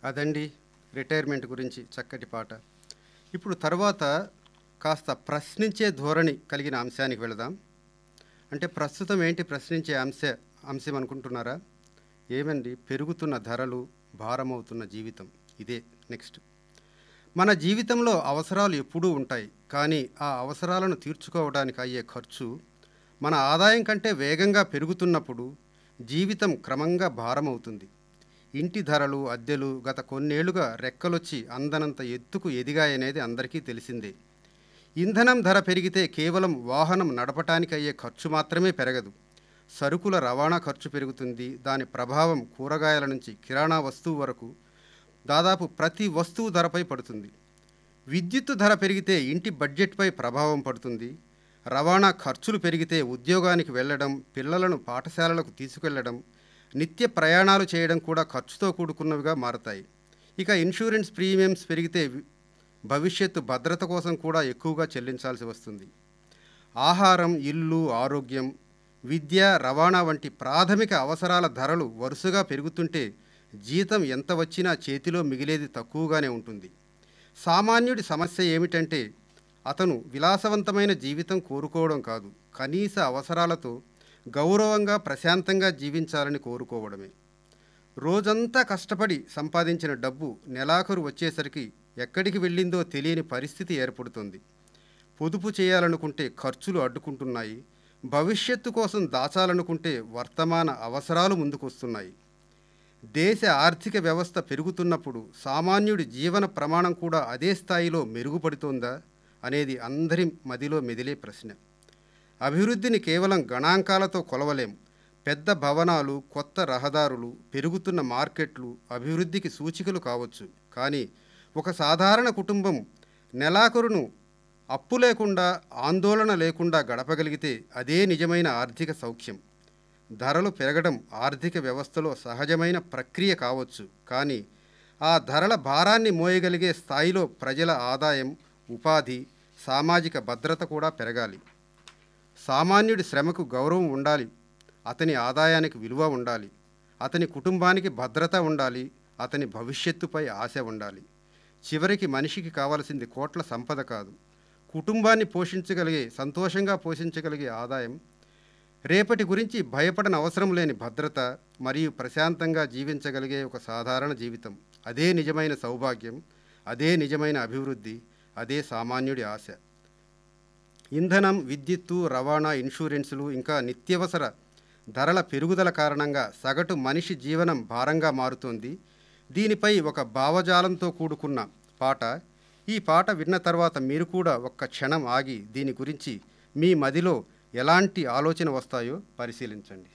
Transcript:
అదండి రిటైర్మెంట్ గురించి చక్కటి పాట ఇప్పుడు తర్వాత కాస్త ప్రశ్నించే ధోరణి కలిగిన అంశానికి వెళదాం అంటే ప్రస్తుతం ఏంటి ప్రశ్నించే అంశ అంశం అనుకుంటున్నారా ఏమండి పెరుగుతున్న ధరలు భారమవుతున్న జీవితం ఇదే నెక్స్ట్ మన జీవితంలో అవసరాలు ఎప్పుడూ ఉంటాయి కానీ ఆ అవసరాలను తీర్చుకోవడానికి అయ్యే ఖర్చు మన ఆదాయం కంటే వేగంగా పెరుగుతున్నప్పుడు జీవితం క్రమంగా భారమవుతుంది ఇంటి ధరలు అద్దెలు గత కొన్నేళ్లుగా రెక్కలొచ్చి అందనంత ఎత్తుకు ఎదిగాయనేది అందరికీ తెలిసిందే ఇంధనం ధర పెరిగితే కేవలం వాహనం నడపటానికి అయ్యే ఖర్చు మాత్రమే పెరగదు సరుకుల రవాణా ఖర్చు పెరుగుతుంది దాని ప్రభావం కూరగాయల నుంచి కిరాణా వస్తువు వరకు దాదాపు ప్రతి వస్తువు ధరపై పడుతుంది విద్యుత్తు ధర పెరిగితే ఇంటి బడ్జెట్పై ప్రభావం పడుతుంది రవాణా ఖర్చులు పెరిగితే ఉద్యోగానికి వెళ్ళడం పిల్లలను పాఠశాలలకు తీసుకెళ్లడం నిత్య ప్రయాణాలు చేయడం కూడా ఖర్చుతో కూడుకున్నవిగా మారతాయి ఇక ఇన్సూరెన్స్ ప్రీమియమ్స్ పెరిగితే వి- భవిష్యత్తు భద్రత కోసం కూడా ఎక్కువగా చెల్లించాల్సి వస్తుంది ఆహారం ఇల్లు ఆరోగ్యం విద్య రవాణా వంటి ప్రాథమిక అవసరాల ధరలు వరుసగా పెరుగుతుంటే జీతం ఎంత వచ్చినా చేతిలో మిగిలేది తక్కువగానే ఉంటుంది సామాన్యుడి సమస్య ఏమిటంటే అతను విలాసవంతమైన జీవితం కోరుకోవడం కాదు కనీస అవసరాలతో గౌరవంగా ప్రశాంతంగా జీవించాలని కోరుకోవడమే రోజంతా కష్టపడి సంపాదించిన డబ్బు నెలాఖరు వచ్చేసరికి ఎక్కడికి వెళ్ళిందో తెలియని పరిస్థితి ఏర్పడుతుంది పొదుపు చేయాలనుకుంటే ఖర్చులు అడ్డుకుంటున్నాయి భవిష్యత్తు కోసం దాచాలనుకుంటే వర్తమాన అవసరాలు ముందుకొస్తున్నాయి దేశ ఆర్థిక వ్యవస్థ పెరుగుతున్నప్పుడు సామాన్యుడి జీవన ప్రమాణం కూడా అదే స్థాయిలో మెరుగుపడుతోందా అనేది అందరి మదిలో మెదిలే ప్రశ్న అభివృద్ధిని కేవలం గణాంకాలతో కొలవలేం పెద్ద భవనాలు కొత్త రహదారులు పెరుగుతున్న మార్కెట్లు అభివృద్ధికి సూచికలు కావచ్చు కానీ ఒక సాధారణ కుటుంబం నెలాఖరును అప్పు లేకుండా ఆందోళన లేకుండా గడపగలిగితే అదే నిజమైన ఆర్థిక సౌఖ్యం ధరలు పెరగడం ఆర్థిక వ్యవస్థలో సహజమైన ప్రక్రియ కావచ్చు కానీ ఆ ధరల భారాన్ని మోయగలిగే స్థాయిలో ప్రజల ఆదాయం ఉపాధి సామాజిక భద్రత కూడా పెరగాలి సామాన్యుడి శ్రమకు గౌరవం ఉండాలి అతని ఆదాయానికి విలువ ఉండాలి అతని కుటుంబానికి భద్రత ఉండాలి అతని భవిష్యత్తుపై ఆశ ఉండాలి చివరికి మనిషికి కావలసింది కోట్ల సంపద కాదు కుటుంబాన్ని పోషించగలిగే సంతోషంగా పోషించగలిగే ఆదాయం రేపటి గురించి భయపడని అవసరం లేని భద్రత మరియు ప్రశాంతంగా జీవించగలిగే ఒక సాధారణ జీవితం అదే నిజమైన సౌభాగ్యం అదే నిజమైన అభివృద్ధి అదే సామాన్యుడి ఆశ ఇంధనం విద్యుత్తు రవాణా ఇన్సూరెన్సులు ఇంకా నిత్యవసర ధరల పెరుగుదల కారణంగా సగటు మనిషి జీవనం భారంగా మారుతోంది దీనిపై ఒక భావజాలంతో కూడుకున్న పాట ఈ పాట విన్న తర్వాత మీరు కూడా ఒక్క క్షణం ఆగి దీని గురించి మీ మదిలో ఎలాంటి ఆలోచన వస్తాయో పరిశీలించండి